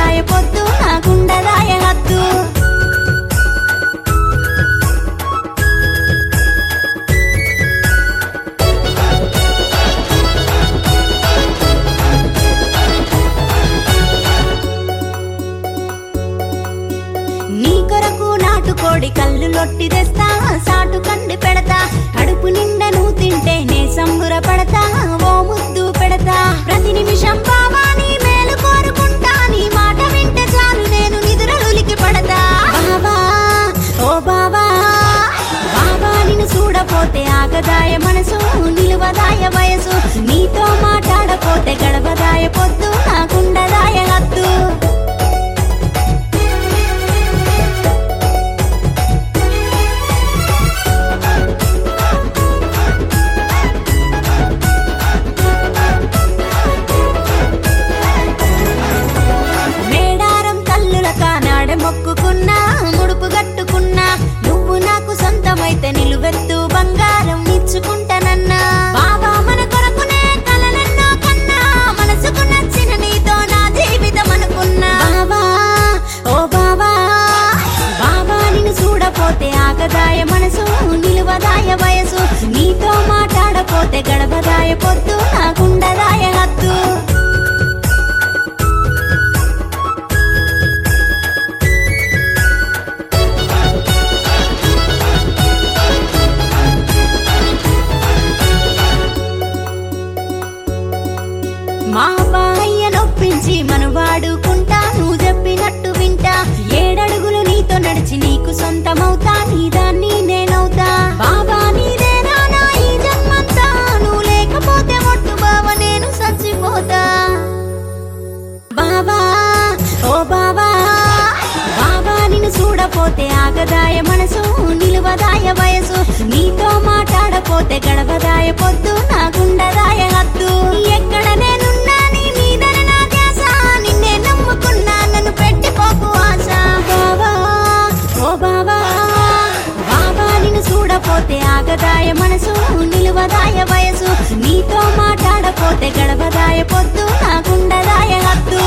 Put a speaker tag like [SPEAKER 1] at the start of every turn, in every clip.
[SPEAKER 1] గడవదాయ పొద్దు నాకుండదాయ హద్దు నీ కొరకు నాటుకోడి కళ్ళు లొట్టి తెస్తా సాటు కండి పెడతా కడుపు నిండా నువ్వు తింటే నే సంబుర పడతా ఓ ముద్దు పెడతా ప్రతి నిమిషం బావా నీ మేలు కోరుకుంటా నీ మాట వింటే చాలు నేను నిద్రలులికి పడతా బావా ఓ బావా బావా నిన్ను చూడపోతే ఆగదాయ మనసు నిలువదాయ వయసు నీతో మాట్లాడపోతే గడవదాయ పొద్దు నాకుండదాయ హద్దు మేడారం కల్లుల కానాడ మొక్కుకున్నా ముడుపు గట్టుకున్నా నువ్వు నాకు సొంతమైతే నిలువెత్తు బంగారం ఇచ్చుకుంటానన్నా బావా మన కొరకునే కలలెన్నో కన్నా మనసుకు నచ్చిన నీతో నా జీవితం అనుకున్నా బావా ఓ బావా బావా నిన్ను చూడపోతే ఆగదాయ మనసు నిలువదాయ వయసు నీతో మాట్లాడపోతే గడవదాయ పొద్దు నాకుండదాయ హద్దు మా బాయ్య నొప్పించి మను వాడుకుంటా నువ్వు చెప్పినట్టు వింటా ఏడడుగులు నీతో నడిచి నీకు సొంతమవుతా నీదాన్ని నేనవుతా బాబా నీదేనా నా ఈ జన్మంతా నువ్వు లేకపోతే ఒట్టు బావ నేను చచ్చిపోతా బాబా ఓ బాబా బాబా నిన్ను చూడపోతే ఆగదాయ మనసు నిలువదాయ వయసు నీతో మాట్లాడపోతే గడవదాయ పొద్దు నాకుండదాయ హద్దు ఎక్కడ నేనున్నా నీ మీదనే నా ధ్యాస నిన్నే నమ్ముకున్నా నన్ను పెట్టిపోకు ఆశ బాబా ఓ బాబా బాబా నిన్ను చూడపోతే ఆగదాయ మనసు నిలువదాయ వయసు నీతో మాట్లాడపోతే గడవదాయ పొద్దు నాకుండదాయ హద్దు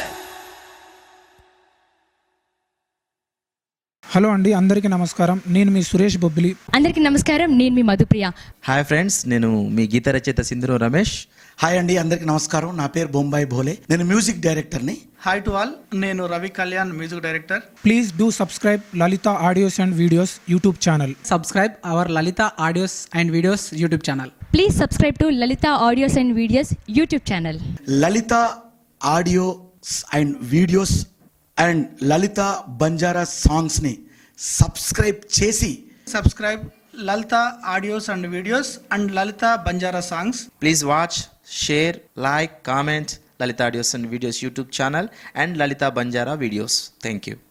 [SPEAKER 2] హలో అండి అందరికీ నమస్కారం నేను మీ సురేష్ బొబ్బిలి
[SPEAKER 3] అందరికీ నమస్కారం నేను మీ మధుప్రియ
[SPEAKER 4] హాయ్ ఫ్రెండ్స్ నేను మీ గీత రచయిత సింధురు రమేష్
[SPEAKER 5] హాయ్ అండి అందరికి నమస్కారం నా పేరు బొంబాయి భోలే నేను మ్యూజిక్ డైరెక్టర్ని
[SPEAKER 6] హాయ్ టు ఆల్ నేను Ravi Kalyan music director
[SPEAKER 2] please do subscribe Lalita audios and videos YouTube channel
[SPEAKER 7] subscribe our Lalita audios and videos YouTube channel.
[SPEAKER 3] Please subscribe to Lalita audios and videos YouTube channel
[SPEAKER 5] Lalita audios and videos and Lalita Banjara సాంగ్స్ని సబ్స్క్రైబ్ చేసి
[SPEAKER 6] subscribe Lalita audios and videos and Lalita Banjara songs
[SPEAKER 4] please watch share like comment Lalita audios and videos YouTube channel and Lalita Banjara videos thank you